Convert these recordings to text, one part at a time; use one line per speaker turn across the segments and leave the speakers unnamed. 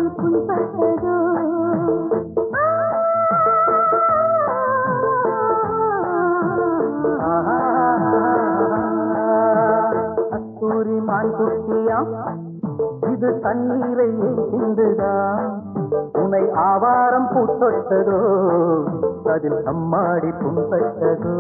புண்பட்டதோ
கஸ்தூரி மான் குட்டியா இது தண்ணீரை ஏன் சிந்துதான் உனை ஆவாரம் பூத்தொட்டதோ அதில் அம்மாடி புண்பட்டதோ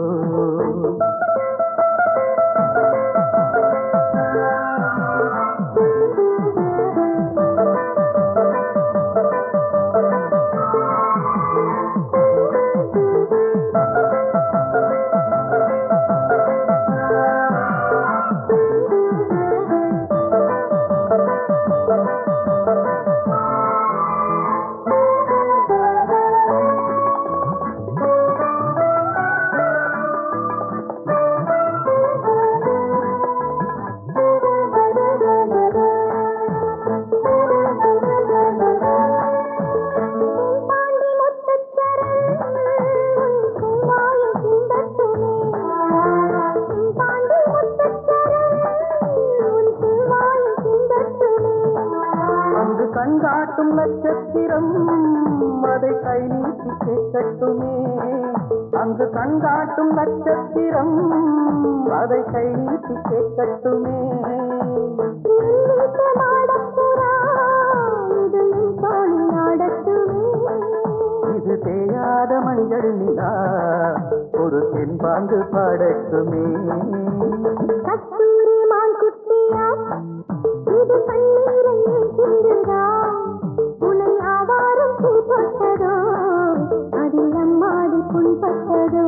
பாண்டி முத்துச்சரம் உன் செவ்வாயில் சிந்தட்டுமே பாண்டி முத்துச்சரம் உன் செவ்வாயில் சிந்தட்டுமே
அங்கு கண்காட்டும் நட்சத்திரம் அதை கை நீட்டி கேட்கட்டுமே அங்கு கண்காட்டும் நட்சத்திரம் அதை கை நீட்டி கேட்கட்டுமே
என் வீட்டு மாடப்புறா இது என் தோளில் ஆடட்டுமே
இது தேயாத மஞ்சள் நிலா ஒரு தென்பாங்கு பாடட்டுமே
கஸ்தூரி மான் குட்டியா இது கண்ணீரை ஏகின்றதா உனை ஆவாரம் பூப்பட்டதோ அதில் அம்மாடி புண்பட்டதோ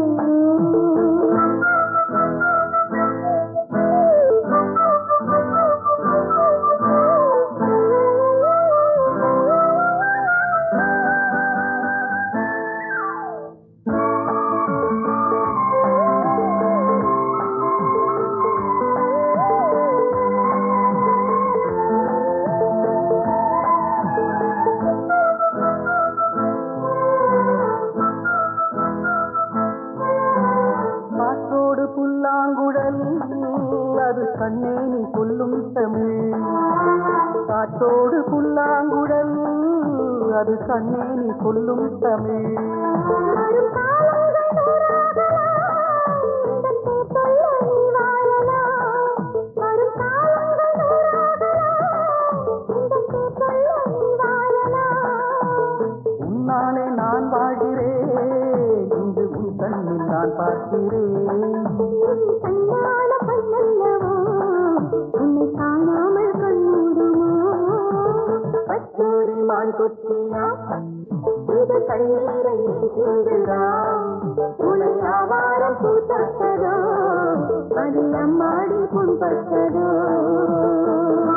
காற்றோடு புல்லாங்குழல் அது கண்ணே நீ சொல்லும் தமிழ் காற்றோடு புல்லாங்குழல் அது கண்ணே நீ சொல்லும் தமிழ்
வரும் காலங்கள் நூறாகலாம் இந்த பேர் சொல்ல நீ வாழலாம் வரும் காலங்கள் நூறாகலாம் இந்த பேர் சொல்ல நீ வாழலாம்
உன்னாலே நான் வாழ்கிறேன் இங்கு உன் கண்ணில் நான் பார்க்கிறேன்
என் கண்ணான கண்ணல்லவோ உன்னை காணாமல் கண்ணூருமோ
கஸ்தூரி மான் கொத்தியா இது கண்ணீரை சிந்துதான்
உனை ஆவாரம் பூத்தட்டதோ அதில் அம்மாடி புண்பட்டதோ